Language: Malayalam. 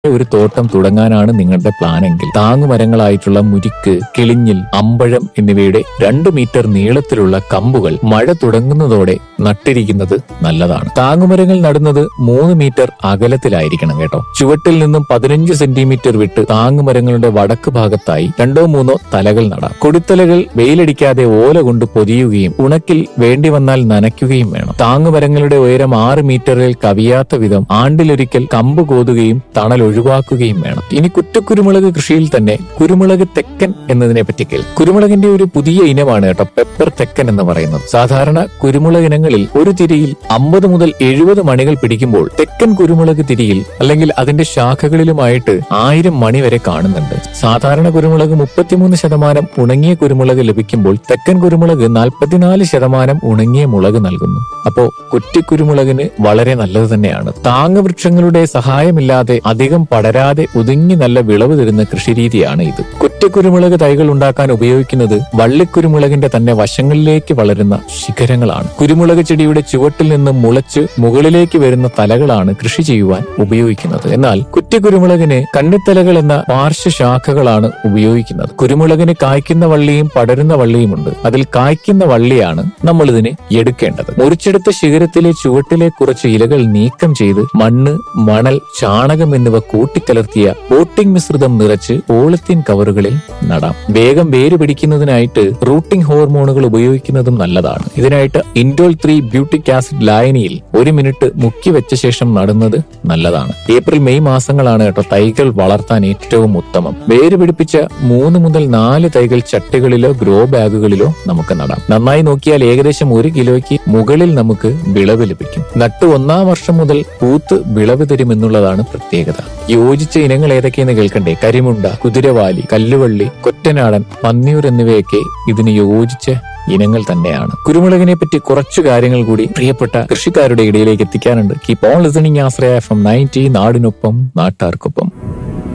ഒരു തോട്ടം തുടങ്ങാനാണ് നിങ്ങളുടെ പ്ലാനെങ്കിൽ താങ്ങുമരങ്ങളായിട്ടുള്ള മുരിക്ക് കിളിഞ്ഞിൽ അമ്പഴം എന്നിവയുടെ രണ്ട് മീറ്റർ നീളത്തിലുള്ള കമ്പുകൾ മഴ തുടങ്ങുന്നതോടെ നട്ടിരിക്കുന്നത് നല്ലതാണ് താങ്ങുമരങ്ങൾ നടുന്നത് മൂന്ന് മീറ്റർ അകലത്തിലായിരിക്കണം കേട്ടോ ചുവട്ടിൽ നിന്നും പതിനഞ്ച് സെന്റിമീറ്റർ വിട്ട് താങ്ങുമരങ്ങളുടെ വടക്ക് ഭാഗത്തായി രണ്ടോ മൂന്നോ തലകൾ നടാം കൊടിത്തലകൾ വെയിലടിക്കാതെ ഓല കൊണ്ട് പൊതിയുകയും ഉണക്കിൽ വേണ്ടി വന്നാൽ നനയ്ക്കുകയും വേണം താങ്ങുമരങ്ങളുടെ ഉയരം ആറ് മീറ്ററിൽ കവിയാത്ത വിധം ആണ്ടിലൊരിക്കൽ കമ്പ് കോതുകയും തണൽ ഒഴിവാക്കുകയും വേണം ഇനി കുറ്റക്കുരുമുളക് കൃഷിയിൽ തന്നെ കുരുമുളക് തെക്കൻ എന്നതിനെ പറ്റി കേൾ കുരുമുളകിന്റെ ഒരു പുതിയ ഇനമാണ് കേട്ടോ പെപ്പർ തെക്കൻ എന്ന് പറയുന്നത് സാധാരണ കുരുമുളക് ഇനങ്ങളിൽ ഒരു തിരിയിൽ അമ്പത് മുതൽ എഴുപത് മണികൾ പിടിക്കുമ്പോൾ തെക്കൻ കുരുമുളക് തിരിയിൽ അല്ലെങ്കിൽ അതിന്റെ ശാഖകളിലുമായിട്ട് ആയിരം മണി വരെ കാണുന്നുണ്ട് സാധാരണ കുരുമുളക് മുപ്പത്തിമൂന്ന് ശതമാനം ഉണങ്ങിയ കുരുമുളക് ലഭിക്കുമ്പോൾ തെക്കൻ കുരുമുളക് നാൽപ്പത്തിനാല് ശതമാനം ഉണങ്ങിയ മുളക് നൽകുന്നു അപ്പോ കുറ്റിക്കുരുമുളകിന് വളരെ നല്ലത് തന്നെയാണ് താങ്ങവൃക്ഷങ്ങളുടെ സഹായമില്ലാതെ അധികം പടരാതെ ഒതുങ്ങി നല്ല വിളവ് തരുന്ന കൃഷിരീതിയാണ് ഇത് കുറ്റിക്കുരുമുളക് തൈകൾ ഉണ്ടാക്കാൻ ഉപയോഗിക്കുന്നത് വള്ളിക്കുരുമുളകിന്റെ തന്നെ വശങ്ങളിലേക്ക് വളരുന്ന ശിഖരങ്ങളാണ് കുരുമുളക് ചെടിയുടെ ചുവട്ടിൽ നിന്നും മുളച്ച് മുകളിലേക്ക് വരുന്ന തലകളാണ് കൃഷി ചെയ്യുവാൻ ഉപയോഗിക്കുന്നത് എന്നാൽ കുറ്റിക്കുരുമുളകിന് കണ്ണിത്തലകൾ എന്ന പാർശ്വശാഖകളാണ് ഉപയോഗിക്കുന്നത് കുരുമുളകിന് കായ്ക്കുന്ന വള്ളിയും പടരുന്ന വള്ളിയുമുണ്ട് അതിൽ കായ്ക്കുന്ന വള്ളിയാണ് നമ്മൾ ഇതിന് എടുക്കേണ്ടത് മുറിച്ചെടുത്ത ശിഖരത്തിലെ ചുവട്ടിലെ കുറച്ച് ഇലകൾ നീക്കം ചെയ്ത് മണ്ണ് മണൽ ചാണകം എന്നിവ കൂട്ടിക്കലർത്തിയ ബോട്ടിംഗ് മിശ്രിതം നിറച്ച് പോളിത്തീൻ കവറുകളിൽ നടാം വേഗം വേര് പിടിക്കുന്നതിനായിട്ട് റൂട്ടിംഗ് ഹോർമോണുകൾ ഉപയോഗിക്കുന്നതും നല്ലതാണ് ഇതിനായിട്ട് ഇൻഡോൾ ത്രീ ബ്യൂട്ടിക് ആസിഡ് ലായനിയിൽ ഒരു മിനിറ്റ് മുക്കി വെച്ച ശേഷം നടുന്നത് നല്ലതാണ് ഏപ്രിൽ മെയ് മാസങ്ങളാണ് കേട്ടോ തൈകൾ വളർത്താൻ ഏറ്റവും ഉത്തമം വേര് പിടിപ്പിച്ച മൂന്ന് മുതൽ നാല് തൈകൾ ചട്ടികളിലോ ഗ്രോ ബാഗുകളിലോ നമുക്ക് നടാം നന്നായി നോക്കിയാൽ ഏകദേശം ഒരു കിലോയ്ക്ക് മുകളിൽ നമുക്ക് വിളവ് ലഭിക്കും നട്ട് ഒന്നാം വർഷം മുതൽ പൂത്ത് വിളവ് തരുമെന്നുള്ളതാണ് പ്രത്യേകത യോജിച്ച ഇനങ്ങൾ ഏതൊക്കെയെന്ന് കേൾക്കണ്ടേ കരിമുണ്ട കുതിരവാലി കല്ലുവള്ളി കൊറ്റനാടൻ പന്നിയൂർ എന്നിവയൊക്കെ ഇതിന് യോജിച്ച ഇനങ്ങൾ തന്നെയാണ് കുരുമുളകിനെ പറ്റി കുറച്ചു കാര്യങ്ങൾ കൂടി പ്രിയപ്പെട്ട കൃഷിക്കാരുടെ ഇടയിലേക്ക് എത്തിക്കാനുണ്ട് keep on listening Ashraya F M ninety നാടിനൊപ്പം നാട്ടാർക്കൊപ്പം